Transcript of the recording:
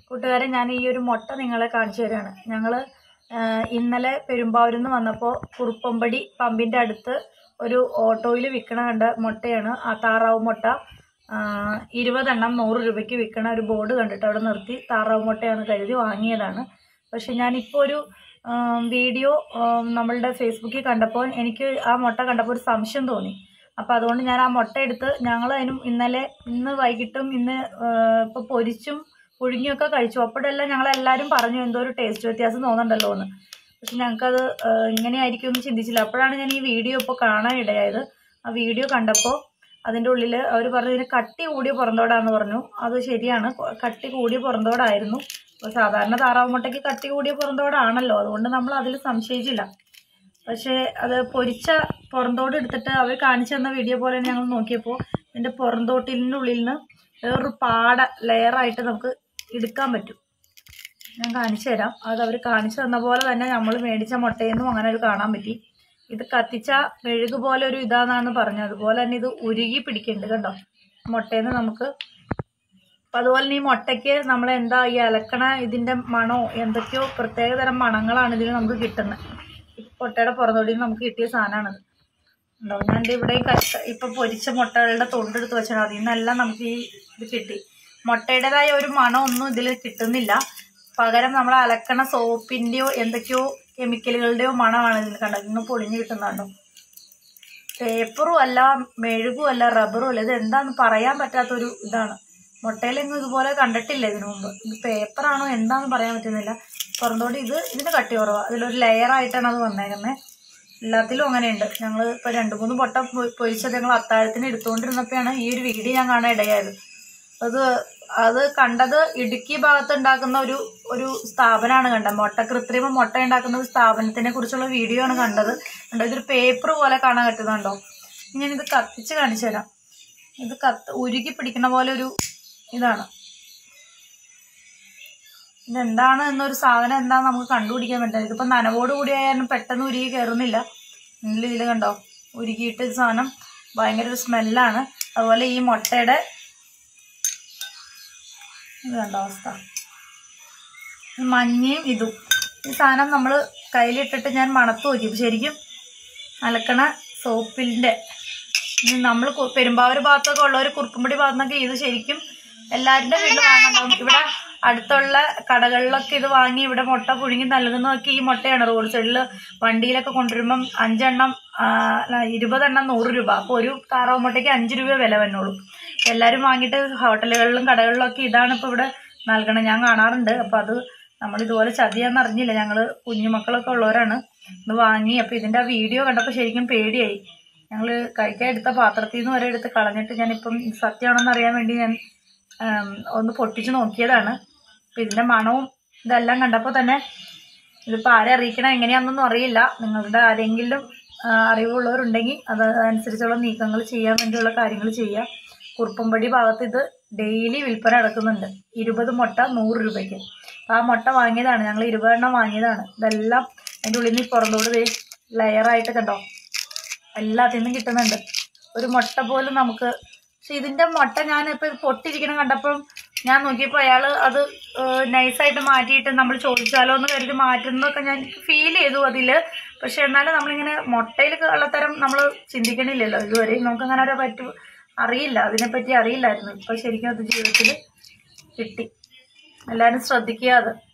കൂട്ടുകാരെ ഞാൻ ഈ ഒരു മുട്ട നിങ്ങളെ കാണിച്ചു തരാണ് ഞങ്ങൾ ഇന്നലെ പെരുമ്പാവൂരിൽ നിന്ന് വന്നപ്പോൾ കുറുപ്പമ്പടി പമ്പിൻ്റെ അടുത്ത് ഒരു ഓട്ടോയിൽ വിൽക്കണ കണ്ട മുട്ടയാണ് ആ താറാവ് മുട്ട ആ, ഇരുപതെണ്ണം നൂറ് രൂപയ്ക്ക് വിൽക്കണ ഒരു ബോർഡ് കണ്ടിട്ട് അവിടെ നിർത്തി താറാവ് മുട്ടയാണ് കരുതി വാങ്ങിയതാണ് പക്ഷെ ഞാനിപ്പോൾ ഒരു ആ, വീഡിയോ ആ, നമ്മളുടെ ഫേസ്ബുക്കിൽ കണ്ടപ്പോൾ എനിക്ക് ആ മുട്ട കണ്ടപ്പോൾ ഒരു സംശയം തോന്നി അപ്പോൾ അതുകൊണ്ട് ഞാൻ ആ മുട്ട എടുത്ത് ഞങ്ങൾ അതിനും ഇന്നലെ ഇന്ന് വൈകിട്ടും ഇന്ന് ഇപ്പോൾ പൊരിച്ചും പുഴുങ്ങിയൊക്കെ കഴിച്ചു അപ്പോഴെല്ലാം ഞങ്ങളെല്ലാവരും പറഞ്ഞു എന്തോ ഒരു ടേസ്റ്റ് വ്യത്യാസം തോന്നുന്നുണ്ടല്ലോ എന്ന് പക്ഷെ ഞങ്ങൾക്കത് ആ, ഇങ്ങനെയായിരിക്കും എന്ന് ചിന്തിച്ചില്ല അപ്പോഴാണ് ഞാൻ ഈ വീഡിയോ ഇപ്പോൾ കാണാൻ ഇടയായത് ആ വീഡിയോ കണ്ടപ്പോൾ അതിൻ്റെ ഉള്ളിൽ അവർ പറഞ്ഞു ഇതിന് കട്ടി കൂടിയ പുറന്തോടാന്ന് പറഞ്ഞു അത് ശരിയാണ് കൊ- കട്ടി കൂടിയ പുറന്തോടായിരുന്നു അപ്പോൾ സാധാരണ താറാവ് മുട്ടയ്ക്ക് കട്ടി കൂടിയ പുറന്തോടാണല്ലോ അതുകൊണ്ട് നമ്മൾ അതിൽ സംശയിച്ചില്ല പക്ഷേ അത് പൊരിച്ച പുറന്തോട് എടുത്തിട്ട് അവർ കാണിച്ചു തന്ന വീഡിയോ പോലെ ഞങ്ങൾ നോക്കിയപ്പോൾ ഇതിൻ്റെ പുറന്തോട്ടിനുള്ളിൽ നിന്ന് വേറൊരു പാട ലെയറായിട്ട് നമുക്ക് എടുക്കാൻ പറ്റും ഞാൻ കാണിച്ചു തരാം അത് അവർ കാണിച്ചു തന്ന പോലെ തന്നെ നമ്മൾ മേടിച്ച മുട്ടയിൽ നിന്നും അങ്ങനെ ഒരു കാണാൻ പറ്റി ഇത് കത്തിച്ച മെഴുക് പോലെ ഒരു ഇതാന്നാണ് പറഞ്ഞത് അതുപോലെ തന്നെ ഇത് ഉരുകി പിടിക്കുന്നുണ്ട് കണ്ടോ മുട്ടയിൽ നിന്ന് നമുക്ക് അപ്പം അതുപോലെ തന്നെ ഈ മുട്ടയ്ക്ക് നമ്മൾ എന്താ ഈ അലക്കണ ഇതിൻ്റെ മണോ എന്തൊക്കെയോ പ്രത്യേകതരം മണങ്ങളാണ് ഇതിൽ നമുക്ക് കിട്ടുന്നത് ഈ മുട്ടയുടെ പുറത്തോടിയിൽ നിന്ന് നമുക്ക് കിട്ടിയ സാധനമാണത് ഉണ്ടോ ഞാൻ ദേ ഇവിടെ കത്ത ഇപ്പൊ പൊരിച്ച മുട്ടകളുടെ തൊണ്ടെടുത്ത് വെച്ചാൽ അതിൽ നിന്നെല്ലാം നമുക്ക് ഈ ഇത് കിട്ടി മുട്ടയുടേതായ ഒരു മണം ഒന്നും ഇതിൽ കിട്ടുന്നില്ല പകരം നമ്മൾ അലക്കണ സോപ്പിന്റെയോ എന്തൊക്കെയോ കെമിക്കലുകളുടെയോ മണമാണ് ഇതിൽ കണ്ടത് ഇന്ന് പൊളിഞ്ഞ് കിട്ടുന്നുണ്ടോ പേപ്പറും അല്ല മെഴുകും അല്ല റബ്ബറും അല്ല ഇത് എന്താന്ന് പറയാൻ പറ്റാത്തൊരു ഇതാണ് മുട്ടയിലെങ്ങും ഇതുപോലെ കണ്ടിട്ടില്ല ഇതിനു മുമ്പ് ഇത് പേപ്പറാണോ എന്താന്ന് പറയാൻ പറ്റുന്നില്ല പുറന്തോട്ട് ഇത് ഇതിന് കട്ടി കുറവാണ് അതിലൊരു ലെയർ ആയിട്ടാണ് അത് വന്നേക്കുന്നത് എല്ലാത്തിലും അങ്ങനെയുണ്ട് ഞങ്ങൾ ഇപ്പോൾ രണ്ട് മൂന്ന് പൊട്ട പൊ- പൊരിച്ചത് ഞങ്ങൾ അത്താഴത്തിന് എടുത്തുകൊണ്ടിരുന്നപ്പോഴാണ് ഈ ഒരു വീഡിയോ ഞാൻ കാണാൻ ഇടയായത് അത് അത് കണ്ടത് ഇടുക്കി ഭാഗത്ത് ഉണ്ടാക്കുന്ന ഒരു ഒരു സ്ഥാപനമാണ് കണ്ടത് മുട്ട കൃത്രിമ മുട്ട ഉണ്ടാക്കുന്ന ഒരു സ്ഥാപനത്തിനെ കുറിച്ചുള്ള വീഡിയോ ആണ് കണ്ടത് കണ്ടോ ഇതൊരു പേപ്പർ പോലെ കാണാൻ പറ്റുന്നുണ്ടോ ഞാനിത് കത്തിച്ച് കാണിച്ചു തരാം ഇത് കത്ത് ഉരുകി പിടിക്കുന്ന പോലെ ഒരു ഇതാണ് ഇതെന്താണ് എന്നൊരു സാധനം എന്താന്ന് നമുക്ക് കണ്ടുപിടിക്കാൻ പറ്റില്ല ഇതിപ്പോ നനവോട് കൂടി ആയാലും പെട്ടെന്ന് ഉരുകി കയറുന്നില്ല ഇതിൽ ഇതിൽ കണ്ടോ ഉരുകിയിട്ട് ഈ സാധനം ഭയങ്കര ഒരു സ്മെല്ലാണ് അതുപോലെ ഈ മുട്ടയുടെ ഇത് കണ്ടോ അവസ്ഥ ഈ മഞ്ഞയും ഇതും ഈ സാധനം നമ്മൾ കയ്യിലിട്ടിട്ട് ഞാൻ മണത്ത് നോക്കി ശരിക്കും അലക്കണ സോപ്പിൻ്റെ നമ്മൾ പെരുമ്പാവൂർ ഭാഗത്തൊക്കെ ഉള്ളവർ കുറുപ്പുംപടി ഭാഗത്തൊക്കെ ഇത് ശരിക്കും എല്ലാവരുടെ വീട്ടിൽ വാങ്ങണ്ടാവും ഇവിടെ അടുത്തുള്ള കടകളിലൊക്കെ ഇത് വാങ്ങി ഇവിടെ മുട്ട പുഴുങ്ങി നൽകുന്നതൊക്കെ ഈ മുട്ടയാണ് റോഡ് സൈഡിൽ വണ്ടിയിലൊക്കെ കൊണ്ടുവരുമ്പം അഞ്ചെണ്ണം ആ, അല്ല, ഇരുപതെണ്ണം നൂറ് രൂപ അപ്പോൾ ഒരു താറാവ് മുട്ടയ്ക്ക് അഞ്ച് രൂപ വില വന്നോളൂ എല്ലാവരും വാങ്ങിയിട്ട് ഹോട്ടലുകളിലും കടകളിലും ഒക്കെ ഇതാണ് ഇപ്പോൾ ഇവിടെ നൽകണം ഞാൻ കാണാറുണ്ട് അപ്പോൾ അത് നമ്മൾ ഇതുപോലെ ചതിയാന്ന് അറിഞ്ഞില്ല ഞങ്ങൾ കുഞ്ഞുമക്കളൊക്കെ ഉള്ളവരാണ് ഇത് വാങ്ങി അപ്പോൾ ഇതിൻ്റെ ആ വീഡിയോ കണ്ടപ്പോൾ ശരിക്കും പേടിയായി ഞങ്ങൾ കഴിക്കാൻ എടുത്ത പാത്രത്തിൽ നിന്ന് വരെ എടുത്ത് കളഞ്ഞിട്ട് ഞാനിപ്പം ഇത് സത്യമാണെന്ന് അറിയാൻ വേണ്ടി ഞാൻ ആം, ഒന്ന് പൊട്ടിച്ച് നോക്കിയതാണ് അപ്പം ഇതിൻ്റെ മണവും ഇതെല്ലാം കണ്ടപ്പോൾ തന്നെ ഇതിപ്പോൾ ആരെ അറിയിക്കണം എങ്ങനെയാണെന്നൊന്നും അറിയില്ല നിങ്ങളുടെ ആരെങ്കിലും ആ, അറിവുള്ളവരുണ്ടെങ്കിൽ അത് അതനുസരിച്ചുള്ള നീക്കങ്ങൾ ചെയ്യാൻ വേണ്ടിയുള്ള കാര്യങ്ങൾ ചെയ്യുക കുറുപ്പമ്പടി ഭാഗത്ത് ഇത് ഡെയിലി വിൽപ്പന നടക്കുന്നുണ്ട് ഇരുപത് മുട്ട നൂറ് രൂപയ്ക്ക് അപ്പോൾ ആ മുട്ട വാങ്ങിയതാണ് ഞങ്ങൾ ഇരുപതെണ്ണം വാങ്ങിയതാണ് ഇതെല്ലാം അതിൻ്റെ ഉള്ളിൽ നിന്ന് ഈ പുറന്തോട് ദേ ലെയറായിട്ട് കണ്ടോ എല്ലാത്തിൽ നിന്നും കിട്ടുന്നുണ്ട് ഒരു മുട്ട പോലും നമുക്ക് പക്ഷെ ഇതിന്റെ മുട്ട ഞാൻ ഇപ്പൊ ഇത് പൊട്ടിരിക്കണം കണ്ടപ്പോൾ ഞാൻ നോക്കിയപ്പോൾ അയാൾ അത് നൈസായിട്ട് മാറ്റിയിട്ട് നമ്മൾ ചോദിച്ചാലോ എന്ന് കരുതി മാറ്റുന്നതൊക്കെ ഞാൻ ഫീൽ ചെയ്തു അതില് പക്ഷെ എന്നാലും നമ്മളിങ്ങനെ മുട്ടയിൽ കള്ളത്തരം നമ്മൾ ചിന്തിക്കണില്ലല്ലോ ഇതുവരെ നമുക്ക് അങ്ങനെ ഒരു പറ്റു അറിയില്ല അതിനെപ്പറ്റി അറിയില്ലായിരുന്നു ഇപ്പൊ ശരിക്കും അത് ജീവിതത്തിൽ കിട്ടി എല്ലാവരും ശ്രദ്ധിക്കുക അത്